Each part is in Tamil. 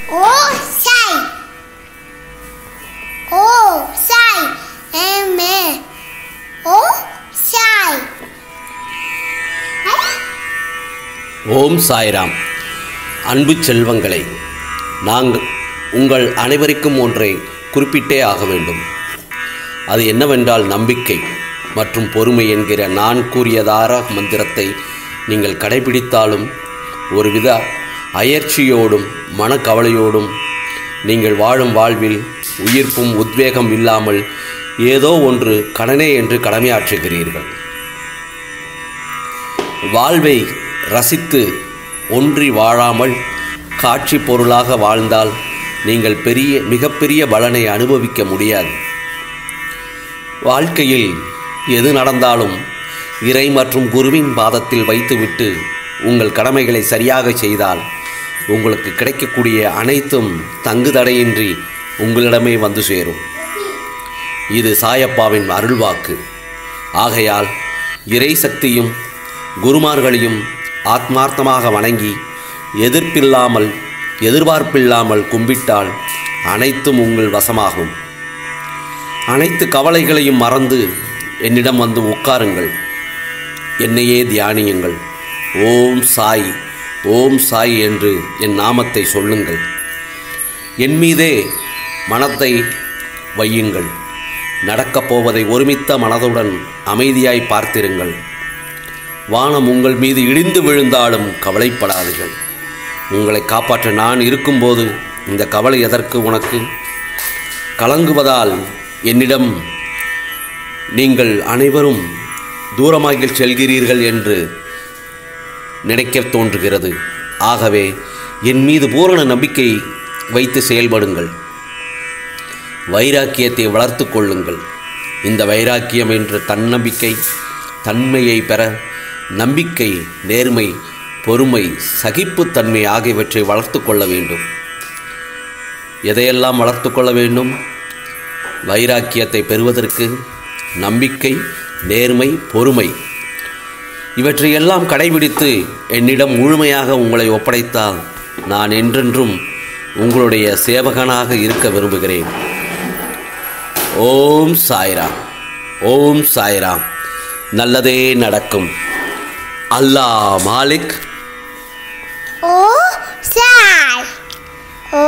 ஓ சாய் ஓ சாய் எம் ஏ ஓ சாய் ஓம் சாய்ராம் அன்பு செல்வங்களே நாங்கள் உங்கள் அனைவருக்கும் ஒன்றை குறிப்பிட்டே ஆக வேண்டும் அது என்னவென்றால் நம்பிக்கை மற்றும் பொறுமை என்கிற நான் கூறிய தாரக மந்திரத்தை நீங்கள் கடைபிடித்தாலும் ஒருவித அயற்சியோடும் மனக்கவலையோடும் நீங்கள் வாழும் வாழ்வில் உயிர்ப்பும் உத்வேகம் இல்லாமல் ஏதோ ஒன்று கடனே என்று கடமையாற்றுகிறீர்கள் வாழ்வை ரசித்து ஒன்றி வாழாமல் காட்சி பொருளாக வாழ்ந்தால் நீங்கள் பெரிய மிகப்பெரிய பலனை அனுபவிக்க முடியாது வாழ்க்கையில் எது நடந்தாலும் இறை மற்றும் குருவின் பாதத்தில் வைத்துவிட்டு உங்கள் கடமைகளை சரியாக செய்தால் உங்களுக்கு கிடைக்கக்கூடிய அனைத்தும் தங்கு தடையின்றி உங்களிடமே வந்து சேரும் இது சாயப்பாவின் அருள்வாக்கு ஆகையால் இறை சக்தியும் குருமார்களையும் ஆத்மார்த்தமாக வணங்கி எதிர்ப்பில்லாமல் எதிர்பார்ப்பில்லாமல் கும்பிட்டால் அனைத்தும் உங்கள் வசமாகும் அனைத்து கவலைகளையும் மறந்து என்னிடம் வந்து உட்காருங்கள் என்னையே தியானியுங்கள் ஓம் சாய் ஓம் சாய் என்று என் நாமத்தை சொல்லுங்கள் என் மீதே மனத்தை வையுங்கள் நடக்கப் போவதை ஒருமித்த மனதுடன் அமைதியாய் பார்த்திருங்கள் வானம் உங்கள் மீது இடிந்து விழுந்தாலும் கவலைப்படாதீர்கள் உங்களை காப்பாற்ற நான் இருக்கும்போது இந்த கவலை எதற்கு உனக்கு கலங்குவதால் என்னிடம் நீங்கள் அனைவரும் தூரமாக செல்கிறீர்கள் என்று நினைக்க தோன்றுகிறது ஆகவே என் மீது பூரண நம்பிக்கை வைத்து செயல்படுங்கள் வைராக்கியத்தை வளர்த்து கொள்ளுங்கள் இந்த வைராக்கியம் என்ற தன்னம்பிக்கை தன்மையை பெற நம்பிக்கை நேர்மை பொறுமை சகிப்புத்தன்மை ஆகியவற்றை வளர்த்து கொள்ள வேண்டும் எதையெல்லாம் வளர்த்து கொள்ள வேண்டும் வைராக்கியத்தை பெறுவதற்கு நம்பிக்கை நேர்மை பொறுமை இவற்றையெல்லாம் கடைபிடித்து என்னிடம் முழுமையாக உங்களை ஒப்படைத்தால் நான் என்றென்றும் உங்களுடைய சேவகனாக இருக்க விரும்புகிறேன் ஓம் சாய்ராம் ஓம் சாய்ராம் நல்லதே நடக்கும் அல்லாஹ் மாலிக் ஓ சாய் ஓ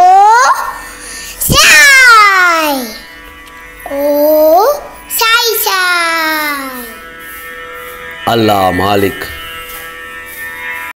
சாய் ஓ சாய் சாய் அல்லாஹ் மாலிக்